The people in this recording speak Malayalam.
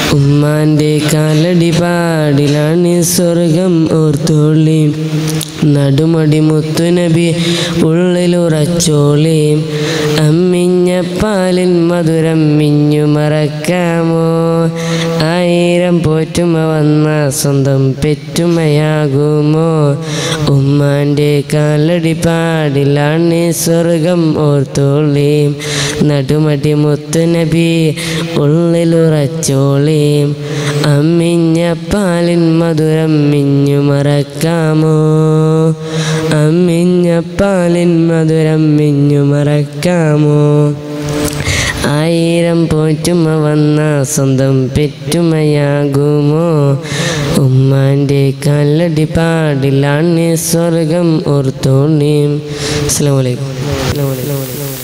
ഉമ്മാൻ്റെ കാലടി പാടിലാണ് സ്വർഗം ഓർത്തോളി നടുമടി മുത്തുനബി ഉള്ളിലുറച്ചോളി അമ്മിഞ്ഞ പാലിൻ മധുരം മിഞ്ഞു മറക്കാമോ ആയിരം പോറ്റുമ വന്ന സ്വന്തം പെറ്റുമയാകുമോ ഉമ്മാൻ്റെ കാലടി പാടിലാണ് സ്വർഗം ഓർത്തോളി നടുമടി മുത്തുനബി ഉള്ളിലുറച്ചോളി അമ്മിഞ്ഞ പാലിൻ മധുരം മിഞ്ഞു മറക്കാമോ അമ്മിഞ്ഞ പാലിൻ മധുരം മിഞ്ഞു മറക്കാമോ ആയിരം പോറ്റുമ വന്ന സ്വന്തം പെറ്റുമയാകുമോ ഉമ്മാൻ്റെ കല്ലടി പാടിലാണ് സ്വർഗം ഓർത്തോണി അസ്സലാമു അലൈക്കും അസ്സലാമു അലൈക്കും